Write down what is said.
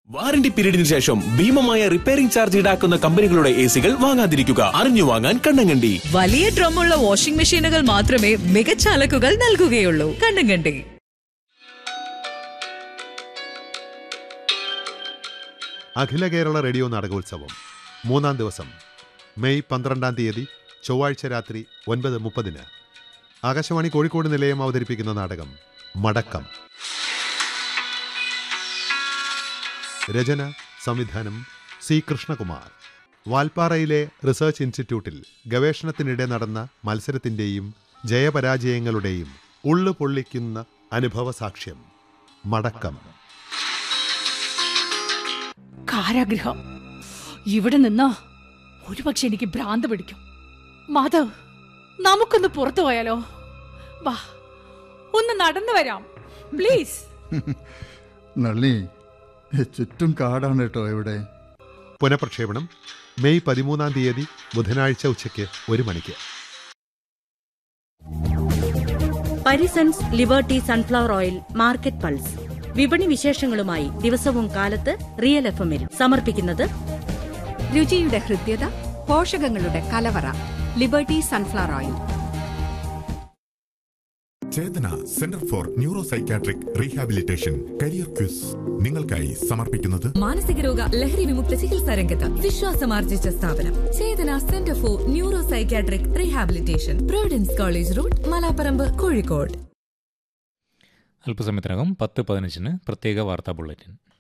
warranty പീരീഡിന് ശേഷം ഭീമമായ repairing charge ഈടാക്കുന്ന കമ്പനികളുടെ എ സികൾ വാങ്ങാതിരിക്കുക അറിഞ്ഞു വാങ്ങാൻ കണ്ണങ്കണ്ടി വലിയ ഡ്രമ്മുള്ള വാഷിംഗ് മെഷീനുകൾ മാത്രമേ മികച്ച അലക്കുകൾ നൽകുകയുള്ളൂ കണ്ണങ്കണ്ടി അഖില കേരള റേഡിയോ നാടകോത്സവം മൂന്നാം ദിവസം മെയ് പന്ത്രണ്ടാം തീയതി ചൊവ്വാഴ്ച രാത്രി ഒൻപത് മുപ്പതിന് ആകാശവാണി കോഴിക്കോട് നിലയം അവതരിപ്പിക്കുന്ന നാടകം മടക്കം രചന സംവിധാനം സി കൃഷ്ണകുമാർ വാൽപ്പാറയിലെ റിസർച്ച് ഇൻസ്റ്റിറ്റ്യൂട്ടിൽ ഗവേഷണത്തിനിടെ നടന്ന മത്സരത്തിൻ്റെയും ജയപരാജയങ്ങളുടെയും ഉള്ളു പൊള്ളിക്കുന്ന അനുഭവ സാക്ഷ്യം മടക്കം കാരാഗ്രഹം ഇവിടെ നിന്ന് ഒരുപക്ഷെ എനിക്ക് ഭ്രാന്ത് പിടിക്കും മാധവ് നമുക്കൊന്ന് പുറത്തു പോയാലോ വാ ഒന്ന് നടന്നു വരാം പ്ലീസ് നളിനി ചുറ്റും കാടാണ് കേട്ടോ ഇവിടെ പുനഃപ്രക്ഷേപണം മെയ് പതിമൂന്നാം തീയതി ബുധനാഴ്ച ഉച്ചയ്ക്ക് ഒരു മണിക്ക് Parisons Liberty sunflower oil market pulse വിപണി വിശേഷങ്ങളുമായി ദിവസവും കാലത്ത് റിയൽ എഫ് എമ്മിൽ സമർപ്പിക്കുന്നത് രുചിയുടെ ഹൃദ്യത പോഷകങ്ങളുടെ കലവറ Liberty sunflower oil Chetana centre for neuro psychiatric rehabilitation career quiz നിങ്ങൾക്കായി സമർപ്പിക്കുന്നത് മാനസിക രോഗ ലഹരി വിമുക്ത ചികിത്സാ രംഗത്ത് വിശ്വാസമാർജിച്ച സ്ഥാപനം Chetana centre for neuro psychiatric rehabilitation Providence college road Malaparamba Kozhikode അല്പസമയത്തിനകം പത്ത് പതിനഞ്ചിന് പ്രത്യേക വാർത്താ ബുള്ളറ്റിൻ